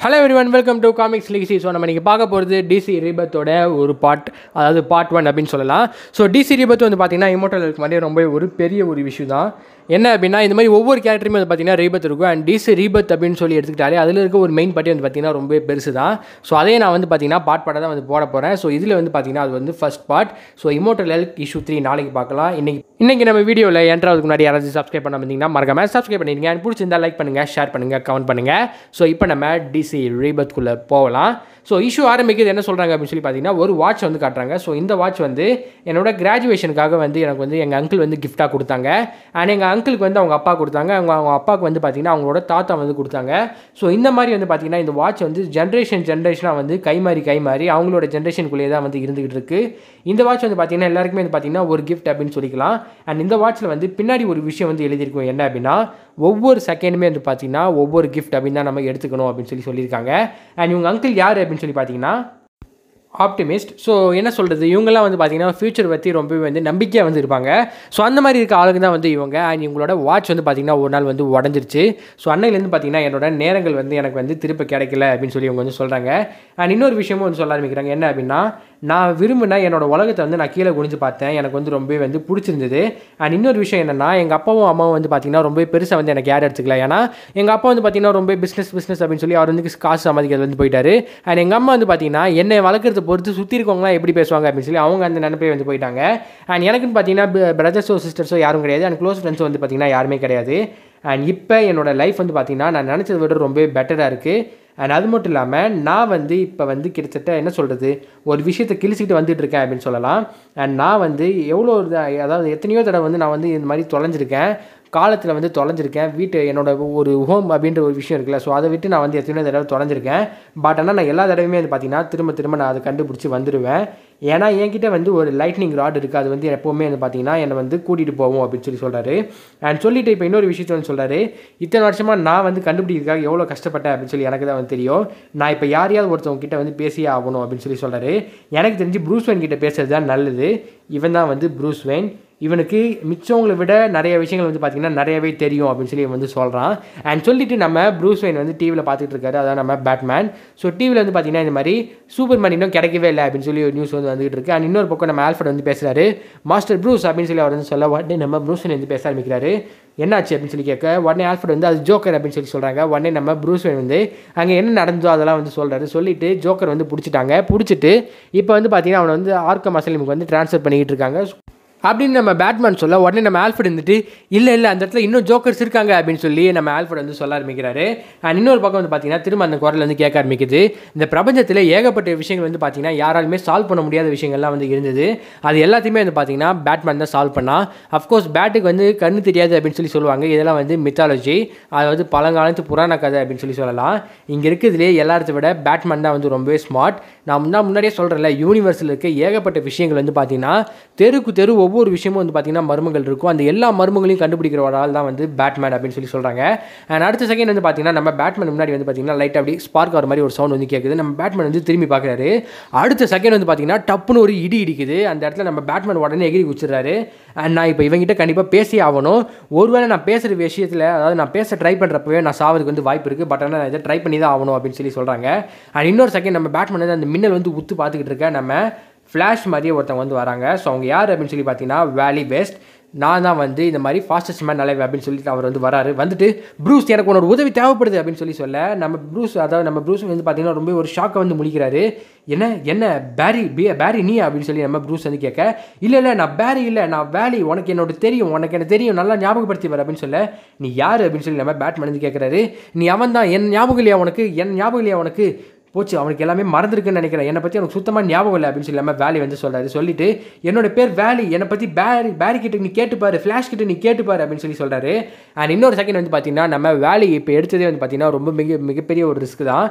hello everyone welcome to comics லீக்ஸி so நம்ம இன்றைக்கி பார்க்க போகிறது டிசி ரீபத்தோட ஒரு பார்ட் அதாவது பார்ட் ஒன் அப்படின்னு சொல்லலாம் ஸோ டிசி ரீபத் வந்து பார்த்தீங்கன்னா இமோட்டல் இருக்க மாதிரி ரொம்ப ஒரு பெரிய ஒரு விஷயம் தான் என்ன அப்படின்னா இந்த மாதிரி ஒவ்வொரு கேரக்டருமே வந்து பார்த்தீங்கன்னா ரீபத் இருக்கும் அண்ட் டிசி ரீபத் அப்படின்னு சொல்லி எடுத்துக்கிட்டாலே அதில் இருக்க ஒரு மெயின் பட்டி வந்து பார்த்தீங்கன்னா ரொம்ப பெருசு தான் ஸோ அதே நான் வந்து பார்த்தீங்கன்னா பார்ட் பார்ட்டாக தான் வந்து போட போகிறேன் ஸோ இதில் வந்து பார்த்தீங்கன்னா அது வந்து first part so immortal hulk issue three நாளைக்கு பார்க்கலாம் இன்னைக்கு இன்னைக்கு நம்ம வீடியோவில் என்ட்ராவதுக்கு முன்னாடி யாராவது சப்ஸ்கிரைப் பண்ண வந்தீங்கன்னா மறக்காம சப்ஸ்கிரைப் பண்ணிடுங்க அண்ட் பிடிச்சிருந்தா லைக் பண்ணுங்கள் ஷேர் பண்ணுங்கள் கமெண்ட் பண்ணுங்கள் ஸோ இப்போ நம்ம டிசி ரீபத்குள்ளே போகலாம் ஸோ இஷ்யூ ஆரம்பிக்கிறது என்ன சொல்கிறாங்க அப்படின்னு சொல்லி பார்த்தீங்கன்னா ஒரு வாட்ச் வந்து காட்டுறாங்க ஸோ இந்த வாட்ச் வந்து என்னோட கிராஜுவேஷனுக்காக வந்து எனக்கு வந்து எங்கள் அங்கிள் வந்து கிஃப்ட்டாக கொடுத்தாங்க அண்ட் எங்கள் அங்கிளுக்கு வந்து அவங்க அப்பா கொடுத்தாங்க அவங்க அவங்க அப்பாவுக்கு வந்து பார்த்தீங்கன்னா அவங்களோட தாத்தா வந்து கொடுத்தாங்க ஸோ இந்த மாதிரி வந்து பார்த்தீங்கன்னா இந்த வாட்ச் வந்து ஜென்ரேஷன் ஜென்ரேஷனாக வந்து கை மாறி கை மாறி அவங்களோட ஜென்ரேஷனுக்குள்ளேயே தான் வந்து இருந்துகிட்டு இருக்கு இந்த வாட்ச் வந்து பார்த்தீங்கன்னா எல்லாருக்குமே வந்து பார்த்தீங்கன்னா ஒரு கிஃப்ட் அப்படின்னு சொல்லிக்கலாம் அண்ட் இந்த வாட்ச்சில் வந்து பின்னாடி ஒரு விஷயம் வந்து எழுதியிருக்கும் என்ன அப்படின்னா ஒவ்வொரு செகண்டுமே வந்து பார்த்தீங்கன்னா ஒவ்வொரு கிஃப்ட் அப்படின்னு தான் நம்ம எடுத்துக்கணும் அப்படின்னு சொல்லி சொல்லியிருக்காங்க அண்ட் இவங்க அங்கிள் யார் அப்படின்னு சொல்லி பார்த்தீங்கன்னா ஆப்டிமிஸ்ட் ஸோ என்ன சொல்கிறது இவங்கெல்லாம் வந்து பார்த்தீங்கன்னா ஃபியூச்சர் பற்றி ரொம்பவே வந்து நம்பிக்கையாக வந்து இருப்பாங்க ஸோ அந்த மாதிரி இருக்க ஆளுங்க தான் வந்து இவங்க அண்ட் இவங்களோட வாட்ச் வந்து பார்த்தீங்கன்னா ஒரு நாள் வந்து உடஞ்சிருச்சு ஸோ அன்னையிலேருந்து பார்த்தீங்கன்னா என்னோட நேரங்கள் வந்து எனக்கு வந்து திருப்ப கிடைக்கல அப்படின்னு சொல்லி இவங்க வந்து சொல்கிறாங்க அண்ட் இன்னொரு விஷயமும் வந்து சொல்ல ஆரம்பிக்கிறாங்க என்ன அப்படின்னா நான் விரும்பின என்னோட உலகத்தை வந்து நான் கீழே குனிஞ்சு பார்த்தேன் எனக்கு வந்து ரொம்பவே வந்து பிடிச்சிருந்தது அண்ட் இன்னொரு விஷயம் என்னென்னா எங்கள் அப்பாவும் அம்மாவும் வந்து பார்த்தீங்கன்னா ரொம்ப பெருசாக வந்து எனக்கு யார் எடுத்துக்கல ஏன்னா எங்கள் அப்பா வந்து பார்த்தீங்கன்னா ரொம்ப பிஸ்னஸ் பிஸ்னஸ் அப்படின்னு சொல்லி அவர் வந்து காசு சம்பாதிக்கிறது வந்து போயிட்டாரு அண்ட் எங்கள் அம்மா வந்து பார்த்தீங்கன்னா என்னை வளர்க்குறத பொறுத்து சுற்றி இருக்கவங்களாம் எப்படி பேசுவாங்க அப்படின்னு சொல்லி அவங்க அந்த நினைப்பே வந்து போயிட்டாங்க அண்ட் எனக்குன்னு பார்த்தீங்கன்னா பிரதர்ஸோ சிஸ்டர்ஸோ யாரும் கிடையாது அண்ட் க்ளோஸ் ஃப்ரெண்ட்ஸோ வந்து பார்த்தீங்கன்னா யாருமே கிடையாது அண்ட் இப்போ என்னோட லைஃப் வந்து பார்த்தீங்கன்னா நான் நினச்சதை விட ரொம்ப பெட்டராக இருக்குது அண்ட் அது மட்டும் இல்லாமல் நான் வந்து இப்போ வந்து கிட்டத்தட்ட என்ன சொல்கிறது ஒரு விஷயத்தை கிழிச்சிக்கிட்டு வந்துட்டு இருக்கேன் அப்படின்னு சொல்லலாம் அண்ட் நான் வந்து எவ்வளோ ஒரு அதாவது எத்தனையோ தடவை வந்து நான் வந்து இந்த மாதிரி தொலைஞ்சிருக்கேன் காலத்தில் வந்து தொலைஞ்சிருக்கேன் வீட்டு என்னோட ஒரு ஹோம் அப்படின்ற ஒரு விஷயம் இருக்குல்ல ஸோ அதை விட்டு நான் வந்து எத்தனையோ தடவை தொலைஞ்சிருக்கேன் பட் ஆனால் நான் எல்லா தடவையுமே வந்து பார்த்தீங்கன்னா திரும்ப திரும்ப நான் அதை கண்டுபிடிச்சி வந்துடுவேன் ஏன்னா என்கிட்ட வந்து ஒரு லைட்னிங் ராட் இருக்குது அது வந்து எப்போவுமே வந்து பார்த்தீங்கன்னா என்னை வந்து கூட்டிகிட்டு போவோம் அப்படின்னு சொல்லி சொல்கிறாரு அண்ட் சொல்லிட்டு இப்போ இன்னொரு விஷயத்த வந்து சொல்கிறாரு இத்தனை வருஷமாக நான் வந்து கண்டுபிடிக்கிறதுக்காக எவ்வளோ கஷ்டப்பட்டேன் அப்படின்னு சொல்லி எனக்கு தான் வந்து தெரியும் நான் இப்போ யாரையாவது ஒருத்தவங்க கிட்ட வந்து பேசியே ஆகணும் அப்படின்னு சொல்லி சொல்கிறாரு எனக்கு தெரிஞ்சு ப்ரூஸ் வெயின் கிட்ட பேசுறது தான் நல்லது இவன் தான் வந்து ப்ரூஸ் வெயின் இவனுக்கு மிச்சவங்களை விட நிறைய விஷயங்கள் வந்து பார்த்திங்கன்னா நிறையவே தெரியும் அப்படின்னு சொல்லி வந்து சொல்கிறான் அண்ட் சொல்லிட்டு நம்ம ப்ரூஸ் வெயின் வந்து டிவியில் பார்த்துட்டு இருக்காரு அதான் நம்ம பேட்மேன் ஸோ டிவியில் வந்து பார்த்திங்கன்னா இந்த மாதிரி சூப்பர் மேன் இன்னும் கிடைக்கவே இல்லை அப்படின்னு சொல்லி ஒரு நியூஸ் வந்து வந்துகிட்டு இருக்கு அண்ட் இன்னொரு பக்கம் நம்ம ஆல்ஃபர்ட் வந்து பேசுகிறாரு மாஸ்டர் ப்ரூஸ் அப்படின்னு சொல்லி அவர் வந்து சொல்ல உடனே நம்ம ப்ரூஸ் வெயின் வந்து பேச ஆரம்பிக்கிறாரு என்னாச்சு அப்படின்னு சொல்லி கேட்க உடனே ஆல்ஃபர்ட் வந்து அது ஜோக்கர் அப்படின்னு சொல்லி சொல்கிறாங்க உடனே நம்ம ப்ரூஸ் வெயின் வந்து அங்கே என்ன நடந்தோ அதெல்லாம் வந்து சொல்கிறாரு சொல்லிட்டு ஜோக்கர் வந்து பிடிச்சிட்டாங்க பிடிச்சிட்டு இப்போ வந்து பார்த்திங்கன்னா அவனை வந்து ஆர்க்கம் அசலிமுக்கு வந்து ட்ரான்ஸ்ஃபர் பண்ணிக்கிட்டு இருக்காங்க அப்படின்னு நம்ம பேட்மேன் சொல்ல உடனே நம்ம ஆல்ஃபர்ட் இருந்துட்டு இல்லை இல்லை அந்த இடத்துல இன்னும் ஜோக்கர்ஸ் இருக்காங்க அப்படின்னு சொல்லி நம்ம ஆல்ஃபர்ட் வந்து சொல்ல ஆரம்பிக்கிறாரு அண்ட் இன்னொரு பக்கம் வந்து பார்த்தீங்கன்னா திரும்ப அந்த குரல் வந்து கேட்க ஆரம்பிக்குது இந்த பிரபஞ்சத்தில் ஏகப்பட்ட விஷயங்கள் வந்து பார்த்தீங்கன்னா யாராலுமே சால்வ் பண்ண முடியாத விஷயங்கள்லாம் வந்து இருந்தது அது எல்லாத்தையுமே வந்து பார்த்தீங்கன்னா பேட்மேன் தான் சால்வ் பண்ணா அஃப்கோர்ஸ் பேட்டுக்கு வந்து கண்ணு தெரியாது அப்படின்னு சொல்லி சொல்லுவாங்க இதெல்லாம் வந்து மித்தாலஜி அதாவது பழங்காலத்து புராண கதை அப்படின்னு சொல்லி சொல்லலாம் இங்கே இருக்கிறதுலே எல்லாத்த விட பேட்மேன் தான் வந்து ரொம்பவே ஸ்மார்ட் நான் தான் முன்னாடியே சொல்கிறேன்ல யூனிவர்ஸில் இருக்க ஏகப்பட்ட விஷயங்கள் வந்து பார்த்தீங்கன்னா தெருக்கு தெரு ஒவ்வொரு விஷயமும் வந்து பார்த்தீங்கன்னா மர்மங்கள் இருக்கும் அந்த எல்லா மர்மங்களையும் கண்டுபிடிக்கிற ஒரு ஆள் தான் வந்து பேட்மேன் அப்படின்னு சொல்லி சொல்கிறாங்க அண்ட் அடுத்த செகண்ட் வந்து பார்த்தீங்கன்னா நம்ம பேட்மேன் முன்னாடி வந்து பார்த்தீங்கன்னா லைட் அப்படி ஸ்பார்க் வர மாதிரி ஒரு சவுண்ட் வந்து கேட்குது நம்ம பேட்மேன் வந்து திரும்பி பார்க்குறாரு அடுத்த செகண்ட் வந்து பார்த்தீங்கன்னா டப்புன்னு ஒரு இடி இடிக்குது அந்த இடத்துல நம்ம பேட்மேன் உடனே எகிரி குச்சிடுறாரு அண்ட் நான் இப்போ இவங்ககிட்ட கண்டிப்பாக பேசி ஆகணும் ஒருவேளை நான் பேசுகிற விஷயத்தில் அதாவது நான் பேச ட்ரை பண்ணுறப்பவே நான் சாவதுக்கு வந்து வாய்ப்பு இருக்குது பட் ஆனால் நான் இதை ட்ரை பண்ணி தான் ஆகணும் அப்படின்னு சொல்லி சொல்கிறாங்க அண்ட் இன்னொரு செகண்ட் நம்ம பேட்மேன் வந்து அந்த மின்னல் வந்து உத்து பார்த்துக்கிட்டு இருக்க நம்ம ஃப்ளாஷ் மாதிரியே ஒருத்தவங்க வந்து வராங்க ஸோ அவங்க யார் அப்படின்னு சொல்லி பார்த்தீங்கன்னா வேலி பெஸ்ட் நான் தான் வந்து இந்த மாதிரி ஃபாஸ்டஸ்ட் மேன் அலைவ் அப்படின்னு சொல்லிட்டு அவர் வந்து வராரு வந்துட்டு ப்ரூஸ் எனக்கு உன்னோட உதவி தேவைப்படுது அப்படின்னு சொல்லி சொல்ல நம்ம ப்ரூஸ் அதாவது நம்ம ப்ரூஸ் வந்து பார்த்தீங்கன்னா ரொம்ப ஒரு ஷாக்கை வந்து முடிக்கிறாரு என்ன என்ன பேரி பி பேரி நீ அப்படின்னு சொல்லி நம்ம ப்ரூஸ் வந்து கேட்க இல்லை இல்லை நான் பேரி இல்லை நான் வேலி உனக்கு என்னோட தெரியும் உனக்கு எனக்கு தெரியும் நல்லா ஞாபகப்படுத்தி வர அப்படின்னு சொல்ல நீ யார் அப்படின்னு சொல்லி நம்ம பேட்மேன் வந்து கேட்குறாரு நீ அவன் தான் என் ஞாபகம் இல்லையா உனக்கு என் ஞாபகம் இல்லையா உனக்கு போச்சு அவனுக்கு எல்லாமே மறந்துருக்குன்னு நினைக்கிறேன் என்னை பற்றி அவனுக்கு சுத்தமாக ஞாபகம் இல்லை அப்படின்னு சொல்லி நம்ம வேலி வந்து சொல்கிறாரு சொல்லிட்டு என்னோட பேர் வேலி என்னை பற்றி பேரி பேரி கிட்ட நீ கேட்டுப்பாரு ஃப்ளாஷ் கிட்ட நீ கேட்டுப்பாரு அப்படின்னு சொல்லி சொல்கிறாரு அண்ட் இன்னொரு செகண்ட் வந்து பார்த்தீங்கன்னா நம்ம வேலி இப்போ எடுத்ததே வந்து பார்த்தீங்கன்னா ரொம்ப மிக மிகப்பெரிய ஒரு ரிஸ்க் தான்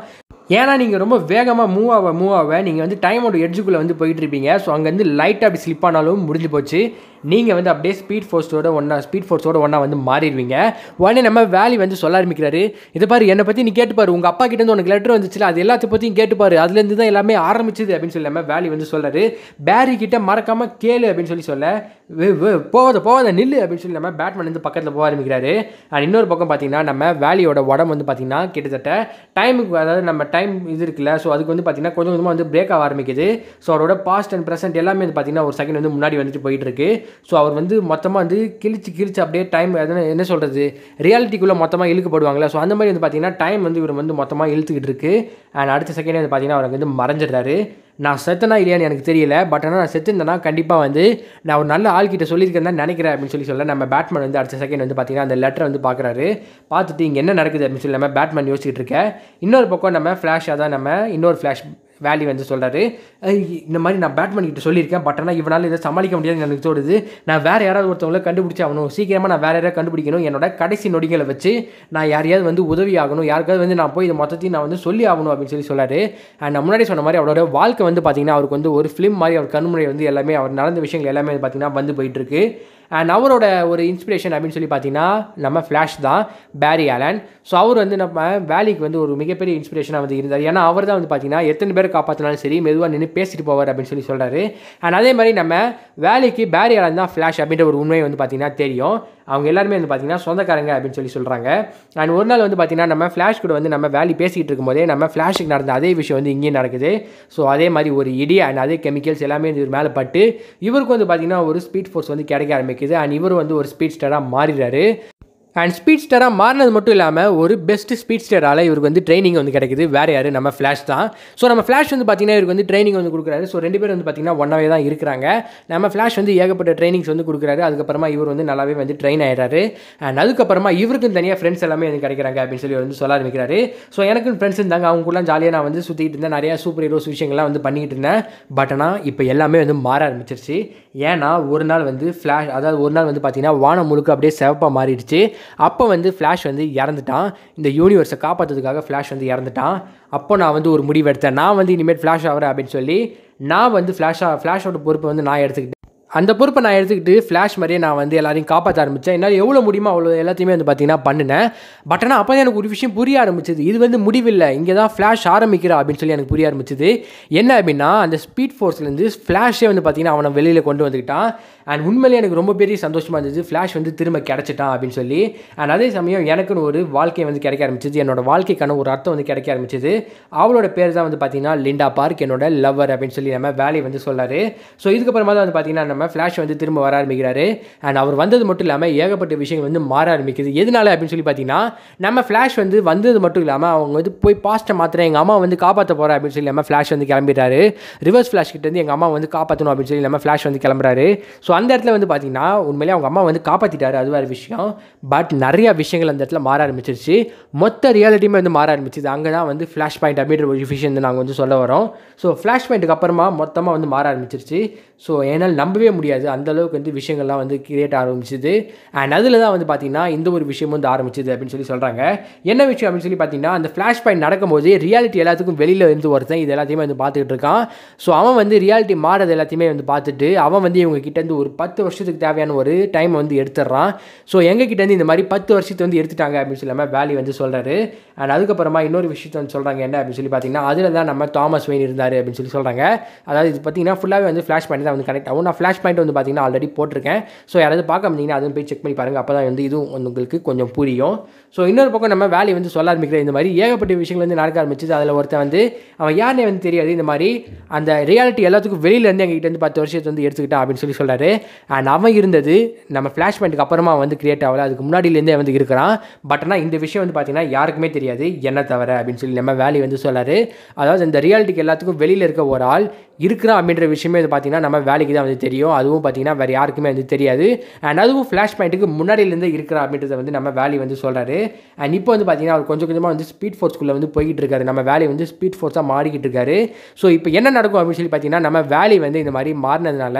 ஏன்னா நீங்கள் ரொம்ப வேகமாக மூவ் ஆக மூவ் ஆக நீங்கள் வந்து டைமோட எட்ஜுக்குள்ளே வந்து போயிட்டு இருப்பீங்க ஸோ அங்கேருந்து லைட்டாக அப்படி ஸ்லிப் ஆனாலும் முடிஞ்சு போச்சு நீங்கள் வந்து அப்படியே ஸ்பீட் ஃபோர்ஸோட ஒன்றா ஸ்பீட் ஃபோர்ஸோட ஒன்றா வந்து மாறிடுவீங்க உடனே நம்ம வேலி வந்து சொல்ல ஆரம்பிக்கிறாரு இதை பாரு என்னை பற்றி நீ கேட்டுப்பாரு உங்கள் அப்பா கிட்ட இருந்து உனக்கு லெட்டர் வந்துச்சுல அது எல்லாத்த பற்றியும் கேட்டுப்பாரு அதுலேருந்து தான் எல்லாமே ஆரம்பிச்சது அப்படின்னு சொல்லி நம்ம வேலி வந்து சொல்கிறாரு பேரி கிட்ட மறக்காமல் கேளு அப்படின்னு சொல்லி சொல்ல வே வே போகாத போகாத நில்லு அப்படின்னு சொல்லி நம்ம பேட்மேன் வந்து பக்கத்தில் போக ஆரம்பிக்கிறாரு அண்ட் இன்னொரு பக்கம் பார்த்தீங்கன்னா நம்ம வேலியோட உடம்பு வந்து பார்த்தீங்கன்னா கிட்டத்தட்ட டைமுக்கு அதாவது நம்ம டைம் இது இருக்குல்ல ஸோ அதுக்கு வந்து பார்த்தீங்கன்னா கொஞ்சம் கொஞ்சமாக வந்து பிரேக் ஆக ஆரம்பிக்குது ஸோ அவரோட பாஸ்ட் அண்ட் ப்ரெசென்ட் எல்லாமே வந்து பார்த்தீங்கன்னா ஒரு செகண்ட் வந்து முன்னாடி வந்துட்டு போயிட்டு இருக்கு ஸோ அவர் வந்து மொத்தமாக வந்து கிழிச்சு கிழிச்சு அப்படியே டைம் என்ன சொல்கிறது ரியாலிட்டிக்குள்ளே மொத்தமாக இழுக்கப்படுவாங்களே ஸோ அந்த மாதிரி வந்து பார்த்தீங்கன்னா டைம் வந்து இவர் வந்து மொத்தமாக இழுத்துக்கிட்டு இருக்கு அண்ட் அடுத்த செகண்ட் வந்து பார்த்தீங்கன்னா அவர் வந்து மறைஞ்சிடுறாரு நான் செத்தனா இல்லையான்னு எனக்கு தெரியல பட் ஆனால் நான் செத்துருந்தேன்னா கண்டிப்பாக வந்து நான் ஒரு நல்ல ஆள்கிட்ட சொல்லியிருக்கேன் தான் நினைக்கிறேன் அப்படின்னு சொல்லி சொல்ல நம்ம பேட்மேன் வந்து அடுத்த செகண்ட் வந்து பார்த்தீங்கன்னா அந்த லெட்டரை வந்து பார்க்குறாரு பார்த்துட்டு இங்கே என்ன நடக்குது அப்படின்னு சொல்லி நம்ம பேட்மேன் யோசிச்சுட்டு இருக்கேன் இன்னொரு பக்கம் நம்ம ஃப்ளாஷாக தான் நம்ம இன்னொரு ஃப்ளாஷ் வேலி வந்து சொல்கிறாரு இந்த மாதிரி நான் பேட்மேன் கிட்ட சொல்லியிருக்கேன் பட் ஆனால் இவனால் இதை சமாளிக்க முடியாதுன்னு எனக்கு தோணுது நான் வேறு யாராவது ஒருத்தவங்கள கண்டுபிடிச்சி ஆகணும் சீக்கிரமாக நான் வேறு யாராவது கண்டுபிடிக்கணும் என்னோட கடைசி நொடிகளை வச்சு நான் யாரையாவது வந்து உதவி ஆகணும் யாருக்காவது வந்து நான் போய் இதை மொத்தத்தையும் நான் வந்து சொல்லி ஆகணும் அப்படின்னு சொல்லி சொல்லாரு அண்ட் நான் முன்னாடி சொன்ன மாதிரி அவரோட வாழ்க்கை வந்து பார்த்தீங்கன்னா அவருக்கு வந்து ஒரு ஃபிலிம் மாதிரி அவர் கண்முறை வந்து எல்லாமே அவர் நடந்த விஷயங்கள் எல்லாமே வந்து பார்த்தீங்கன்னா வந்து போயிட்டு இருக்கு அண்ட் அவரோட ஒரு இன்ஸ்பிரேஷன் அப்படின்னு சொல்லி பார்த்தீங்கன்னா நம்ம ஃப்ளாஷ் தான் பேரி ஆலன் ஸோ அவர் வந்து நம்ம வேலிக்கு வந்து ஒரு மிகப்பெரிய இன்ஸ்பிரேஷனாக வந்து இருந்தார் ஏன்னா அவர் தான் வந்து பார்த்தீங்கன்னா எத்தனை பேர் காப்பாற்றினாலும் சரி மெதுவாக நின்று பேசிட்டு போவார் அப்படின்னு சொல்லி சொல்கிறாரு அண்ட் அதே மாதிரி நம்ம வேலிக்கு பேரி ஆலன் தான் ஃப்ளாஷ் அப்படின்ற ஒரு உண்மை வந்து பார்த்தீங்கன்னா தெரியும் அவங்க எல்லாருமே வந்து பார்த்தீங்கன்னா சொந்தக்காரங்க அப்படின்னு சொல்லி சொல்கிறாங்க அண்ட் ஒரு நாள் வந்து பார்த்தீங்கன்னா நம்ம ஃப்ளாஷ் கூட வந்து நம்ம வேலி பேசிக்கிட்டு இருக்கும்போதே நம்ம ஃப்ளாஷுக்கு நடந்த அதே விஷயம் வந்து இங்கேயும் நடக்குது ஸோ அதே மாதிரி ஒரு இடி அண்ட் அதே கெமிக்கல்ஸ் எல்லாமே இவர் மேலே பட்டு இவருக்கு வந்து பார்த்தீங்கன்னா ஒரு ஸ்பீட் ஃபோர்ஸ் வந்து கிடைக்க ஆரம்பிக்குது அண்ட் இவர் வந்து ஒரு ஸ்பீட் ஸ்டாராக மாறிடுறாரு அண்ட் ஸ்பீட் ஸ்டாராக மாறினது மட்டும் இல்லாமல் ஒரு பெஸ்ட் ஸ்பீட் ஸ்டாரால் இவருக்கு வந்து ட்ரைனிங் வந்து கிடைக்குது வேறு யார் நம்ம ஃப்ளாஷ் தான் ஸோ நம்ம ஃப்ளாஷ் வந்து பார்த்தீங்கன்னா இவருக்கு வந்து ட்ரைனிங் வந்து கொடுக்குறாரு ஸோ ரெண்டு பேரும் வந்து பார்த்தீங்கன்னா ஒன்றாவே தான் இருக்கிறாங்க நம்ம ஃப்ளாஷ் வந்து ஏகப்பட்ட ட்ரைனிங்ஸ் வந்து கொடுக்குறாரு அதுக்கப்புறமா இவர் வந்து நல்லாவே வந்து ட்ரெயின் ஆயிடுறாரு அண்ட் அதுக்கப்புறமா இவருக்கும் தனியாக ஃப்ரெண்ட்ஸ் எல்லாமே வந்து கிடைக்கிறாங்க அப்படின்னு சொல்லி வந்து சொல்ல ஆரம்பிக்கிறாரு ஸோ எனக்கு ஃப்ரெண்ட்ஸ் இருந்தாங்க அவங்க கூட ஜாலியாக நான் வந்து சுற்றிட்டு இருந்தேன் நிறையா சூப்பர் ஹீரோஸ் விஷயங்கள்லாம் வந்து பண்ணிக்கிட்டு இருந்தேன் பட் ஆனால் இப்போ எல்லாமே வந்து மாற ஆரம்பிச்சிருச்சு ஏன்னா ஒரு நாள் வந்து ஃப்ளாஷ் அதாவது ஒரு நாள் வந்து பார்த்தீங்கன்னா வானம் முழுக்க அப்படியே சிவப்பாக மாறிடுச்சு அப்போ வந்து ஃப்ளாஷ் வந்து இறந்துட்டான் இந்த யூனிவர்ஸை காப்பாற்றுறதுக்காக ஃப்ளாஷ் வந்து இறந்துட்டான் அப்போ நான் வந்து ஒரு முடிவு எடுத்தேன் நான் வந்து இனிமேல் ஃப்ளாஷ் ஆகிறேன் அப்படின்னு சொல்லி நான் வந்து ஃப்ளாஷாக ஃப்ளாஷோட பொறுப்பை வந்து நான் எடுத்துக்கிட்டேன் அந்த பொறுப்பை நான் எடுத்துக்கிட்டு ஃப்ளாஷ் மாதிரியே நான் வந்து எல்லாரையும் காப்பாற்ற ஆரம்பித்தேன் என்னால் எவ்வளோ முடியுமோ அவ்வளோ எல்லாத்தையுமே வந்து பார்த்தீங்கன்னா பண்ணினேன் பட் ஆனால் அப்போ தான் எனக்கு ஒரு விஷயம் புரிய ஆரம்பிச்சது இது வந்து முடிவில்லை இங்கே தான் ஃப்ளாஷ் ஆரம்பிக்கிறா அப்படின்னு சொல்லி எனக்கு புரிய ஆரம்பிச்சது என்ன அப்படின்னா அந்த ஸ்பீட் ஃபோர்ஸ்லேருந்து ஃப்ளாஷே வந்து பார்த்தீங்கன்னா அவனை வெளியில் கொண்டு வந்துக்கிட்டான் அண்ட் உண்மையிலே எனக்கு ரொம்ப பெரிய சந்தோஷமாக இருந்துச்சு ஃப்ளாஷ் வந்து திரும்ப கிடச்சிட்டான் அப்படின்னு சொல்லி அண்ட் அதே சமயம் எனக்குன்னு ஒரு வாழ்க்கை வந்து கிடைக்க ஆரம்பிச்சிது என்னோட வாழ்க்கைக்கான ஒரு அர்த்தம் வந்து கிடைக்க ஆரம்பிச்சிது அவளோட பேர் தான் வந்து பார்த்தீங்கன்னா லிண்டா பார்க் என்னோட லவ்வர் அப்படின்னு சொல்லி நம்ம வேலையை வந்து சொல்லாரு ஸோ இதுக்கப்புறமா தான் வந்து பார்த்தீங்கன்னா நம்ம ஃப்ளாஷ் வந்து திரும்ப வர ஆரம்பிக்கிறாரு அண்ட் அவர் வந்தது மட்டும் இல்லாமல் ஏகப்பட்ட விஷயங்கள் வந்து மாற ஆரம்பிக்குது எதனால அப்படின்னு சொல்லி பார்த்தீங்கன்னா நம்ம ஃப்ளாஷ் வந்து வந்தது மட்டும் இல்லாமல் அவங்க வந்து போய் பாஸ்ட்டை மாத்திரம் எங்கள் அம்மா வந்து காப்பாற்ற போகிறேன் அப்படின்னு சொல்லி நம்ம ஃப்ளாஷ் வந்து கிளம்பிடுறாரு ரிவர்ஸ் ஃப்ளாஷ் கிட்ட இருந்து எங்கள் அம்மா வந்து காப்பாற்றணும் அப்படின்னு சொல்லி நம்ம ஃப்ளாஷ் வந்து கிளம்புறாரு ஸோ அந்த இடத்துல வந்து பார்த்தீங்கன்னா உண்மையிலே அவங்க அம்மா வந்து காப்பாற்றிட்டாரு அது வேறு விஷயம் பட் நிறைய விஷயங்கள் அந்த இடத்துல மாற ஆரம்பிச்சிருச்சு மொத்த ரியாலிட்டியுமே வந்து மாற ஆரம்பிச்சிது அங்கே தான் வந்து ஃப்ளாஷ் பாயிண்ட் அப்படின்ற ஒரு விஷயம் வந்து நாங்கள் வந்து சொல்ல வரோம் ஸோ ஃப்ளாஷ் பாயிண்ட்டுக்கு அப்புறமா மொத்தமாக வந்து மாற ஆரம்பிச்சிருச்சு ஸோ என்னால் நம்பவே முடியாது அந்த அளவுக்கு வந்து விஷயங்கள்லாம் வந்து கிரியேட் ஆரம்பிச்சிது அண்ட் அதில் தான் வந்து பார்த்தீங்கன்னா இந்த ஒரு விஷயம் வந்து ஆரம்பிச்சிது அப்படின்னு சொல்லி சொல்கிறாங்க என்ன விஷயம் அப்படின்னு சொல்லி பார்த்தீங்கன்னா அந்த ஃப்ளாஷ் பாயிண்ட் நடக்கும்போது ரியாலிட்டி எல்லாத்துக்கும் வெளியில் இருந்து ஒருத்தன் இது எல்லாத்தையுமே வந்து பார்த்துக்கிட்டு இருக்கான் ஸோ அவன் வந்து ரியாலிட்டி மாறது எல்லாத்தையுமே வந்து பார்த்துட்டு அவன் வந்து இவங்க கிட்டேருந்து ஒரு பத்து வருஷத்துக்கு தேவையான ஒரு டைம் வந்து எடுத்துடுறான் ஸோ எங்கள் கிட்டேருந்து இந்த மாதிரி பத்து வருஷத்தை வந்து எடுத்துட்டாங்க அப்படின்னு சொல்லாமல் வேலி வந்து சொல்கிறாரு அண்ட் அதுக்கப்புறமா இன்னொரு விஷயத்தை வந்து சொல்கிறாங்க என்ன அப்படின்னு சொல்லி பார்த்தீங்கன்னா அதில் தான் நம்ம தாமஸ் வெயின் இருந்தார் அப்படின்னு சொல்லி சொல்கிறாங்க அதாவது இது பார்த்தீங்கன்னா ஃபுல்லாகவே வந்து ஃப்ளாஷ் பாயிண்ட் தான் வந்து கனெக்ட் ஆகும் நான் ஃப்ளாஷ் பாயிண்ட் வந்து பார்த்தீங்கன்னா ஆல்ரெடி போட்டிருக்கேன் ஸோ யாராவது பார்க்க முடியுங்கன்னா அதுவும் போய் செக் பண்ணி பாருங்கள் அப்போ தான் வந்து இதுவும் உங்களுக்கு கொஞ்சம் புரியும் ஸோ இன்னொரு பக்கம் நம்ம வேலையை வந்து சொல்ல ஆரம்பிக்கிற இந்த மாதிரி ஏகப்பட்ட விஷயங்கள் வந்து நடக்க ஆரம்பிச்சது அதில் ஒருத்தன் வந்து அவன் யாருனே வந்து தெரியாது இந்த மாதிரி அந்த ரியாலிட்டி எல்லாத்துக்கும் வெளியிலேருந்து எங்ககிட்ட இருந்து பத்து வருஷத்தை வந்து எடுத்துக்கிட்டான் அப்படின்னு சொல்லி சொல்கிறாரு அண்ட் அவன் இருந்தது நம்ம ஃப்ளாஷ் பாயிண்ட்டுக்கு அப்புறமா வந்து கிரியேட் ஆகல அதுக்கு முன்னாடியிலேருந்தே வந்து இருக்கிறான் பட் ஆனால் இந்த விஷயம் வந்து பார்த்தீங்கன்னா யாருக்குமே தெரியாது என்ன தவிர அப்படின்னு சொல்லி நம்ம வேலி வந்து சொல்லாரு அதாவது இந்த ரியாலிட்டிக்கு எல்லாத்துக்கும் வெளியில் இருக்க ஒரு ஆள் இருக்கிறான் அப்படின்ற விஷயமே வந்து பார்த்தீங்கன்னா நம்ம வேலைக்கு தான் வந்து தெரியும் அதுவும் பார்த்தீங்கன்னா வேறு யாருக்குமே வந்து தெரியாது அண்ட் அதுவும் ஃப்ளாஷ் பாயிண்ட்டுக்கு முன்னாடியிலேருந்து இருக்கிறா அப்படின்றத வந்து நம்ம வேலி வந்து சொல்கிறாரு அண்ட் இப்போ வந்து பார்த்தீங்கன்னா அவர் கொஞ்சம் கொஞ்சமாக வந்து ஸ்பீட் ஃபோர்ஸ்குள்ளே வந்து போய்கிட்டு இருக்காரு நம்ம வேலி வந்து ஸ்பீட் ஃபோர்ஸாக மாறிக்கிட்டு இருக்காரு ஸோ இப்போ என்ன நடக்கும் அப்படின்னு சொல்லி பார்த்தீங்கன்னா நம்ம வேலி வந்து இந்த மாதிரி மாறினதுனால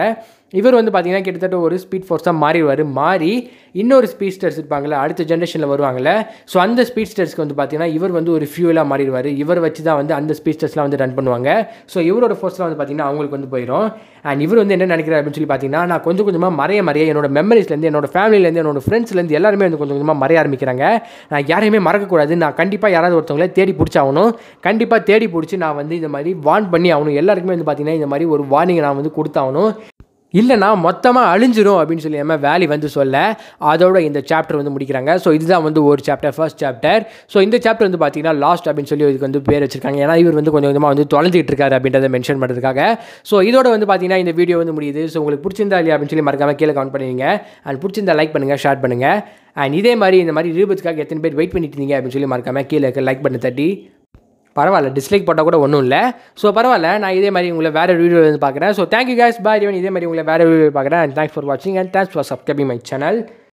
இவர் வந்து பார்த்தீங்கன்னா கிட்டத்தட்ட ஒரு ஸ்பீட் ஃபோர்ஸாக மாறிடுவார் மாறி இன்னொரு ஸ்பீட்ஸ்டர்ஸ் இருப்பாங்கள்ல அடுத்த ஜென்ரேஷனில் வருவாங்கள்ல ஸோ அந்த ஸ்பீட்ஸ்டர்ஸ்க்கு வந்து பார்த்தீங்கன்னா இவர் வந்து ஒரு ஃபியூலாக மாறிடுவார் இவர் வச்சு தான் வந்து அந்த ஸ்பீட்ஸ்டர்ஸ்லாம் வந்து ரன் பண்ணுவாங்க ஸோ இவரோட ஃபோர்ஸ்லாம் வந்து பார்த்தீங்கன்னா அவங்களுக்கு வந்து போயிடும் அண்ட் இவர் வந்து என்ன நினைக்கிறார் அப்படின்னு சொல்லி பார்த்தீங்கன்னா நான் கொஞ்சம் கொஞ்சமாக மறைய மறைய என்னோட மெமரிஸ்லேருந்து என்னோட ஃபேமிலிலேருந்து என்னோட ஃப்ரெண்ட்ஸ்லேருந்து எல்லாருமே வந்து கொஞ்சம் கொஞ்சமாக மறைய ஆரம்பிக்கிறாங்க நான் யாரையுமே மறக்கக்கூடாது நான் கண்டிப்பாக யாராவது ஒருத்தவங்கள தேடி பிடிச்சாகணும் கண்டிப்பாக தேடி பிடிச்சி நான் வந்து இந்த மாதிரி வார்ன் பண்ணி ஆகணும் எல்லாருக்குமே வந்து பார்த்தீங்கன்னா இந்த மாதிரி ஒரு வார்னிங்கை நான் வந்து கொடுத்தாகணும் இல்லைனா மொத்தமாக அழிஞ்சிரும் அப்படின்னு சொல்லி நம்ம வேலி வந்து சொல்ல அதோட இந்த சாப்டர் வந்து முடிக்கிறாங்க ஸோ இதுதான் வந்து ஒரு சாப்டர் ஃபர்ஸ்ட் சாப்டர் ஸோ இந்த சாப்டர் வந்து பார்த்தீங்கன்னா லாஸ்ட் அப்படின்னு சொல்லி இதுக்கு வந்து பேர் வச்சிருக்காங்க ஏன்னா இவர் வந்து கொஞ்சம் கொஞ்சமாக வந்து தொலைஞ்சிட்டு இருக்காரு அப்படின்றத மென்ஷன் பண்ணுறதுக்காக ஸோ இதோட வந்து பார்த்தீங்கன்னா இந்த வீடியோ வந்து முடியுது ஸோ உங்களுக்கு பிடிச்சிருந்தா இல்லையா அப்படின்னு சொல்லி மறக்காம கீழே கவுண்ட் பண்ணுவீங்க அண்ட் பிடிச்சிருந்தா லைக் பண்ணுங்கள் ஷேர் பண்ணுங்கள் அண்ட் இதே மாதிரி இந்த மாதிரி ரீபத்துக்காக எத்தனை பேர் வெயிட் பண்ணிட்டு இருந்தீங்க அப்படின்னு சொல்லி மறக்காம கீழே இருக்க லைக் பண்ணி தட்டி பரவாயில்ல டிஸ்லைக் போட்டால் கூட ஒன்றும் இல்லை ஸோ பரவாயில்ல நான் இதே மாதிரி உங்களை வேறு வீடியோ வந்து பார்க்குறேன் ஸோ தேங்க்யூ கேஸ் பாய் இதே மாதிரி உங்களை வேறு வீடியோ பார்க்குறேன் அண்ட் தேங்க்ஸ் ஃபார் வாட்சிங் and thanks for subscribing my channel